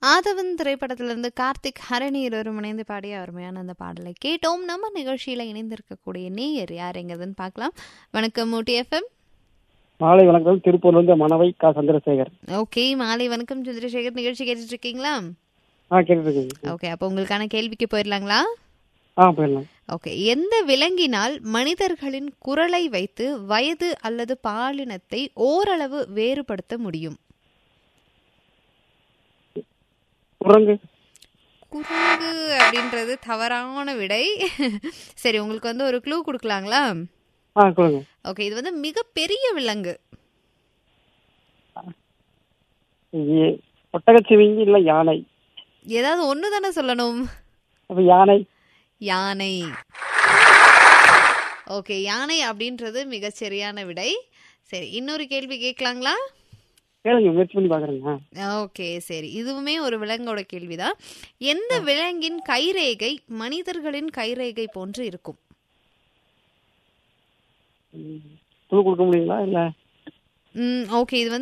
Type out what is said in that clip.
ஆதவன் திரைப்படத்திலிருந்து கார்த்திக் ஹரணி இருவரும் இணைந்து பாடிய அருமையான அந்த பாடலை கேட்டோம் நம்ம நிகழ்ச்சியில இணைந்திருக்கக்கூடிய நேயர் யாருங்கிறதுன்னு பார்க்கலாம் வணக்கம் ஊட்டி எஃப்எம் மாலை வணக்கம் திருப்பூர்ல இருந்து மணவை கா சந்திரசேகர் ஓகே மாலை வணக்கம் சந்திரசேகர் நிகழ்ச்சி கேட்டுட்டு இருக்கீங்களா ஆ கேட்டுருக்கீங்க ஓகே அப்போ உங்களுக்கான கேள்விக்கு போயிடலாங்களா ஆ போயிடலாம் ஓகே எந்த விலங்கினால் மனிதர்களின் குரலை வைத்து வயது அல்லது பாலினத்தை ஓரளவு வேறுபடுத்த முடியும் குரங்கு குரங்கு அப்படின்றது தவறான விடை சரி உங்களுக்கு வந்து ஒரு க்ளூ கொடுக்கலாங்களா ஆ கொடுங்க ஓகே இது வந்து மிகப்பெரிய விலங்கு ஏ ஒட்டகச்சிவிங்கி இல்ல யானை ஏதாவது ஒன்று தானே சொல்லணும் அப்ப யானை யானை ஓகே யானை அப்படின்றது மிகச்சரியான விடை சரி இன்னொரு கேள்வி கேட்கலாங்களா கேளுங்க முயற்சி பண்ணி பாக்குறேங்க ஓகே சரி இதுவுமே ஒரு விலங்கோட கேள்விதான் எந்த விலங்கின் கைரேகை மனிதர்களின் கைரேகை போன்று இருக்கும் குழு கொடுக்க முடியுங்களா இல்ல ம் ஓகே இது வந்து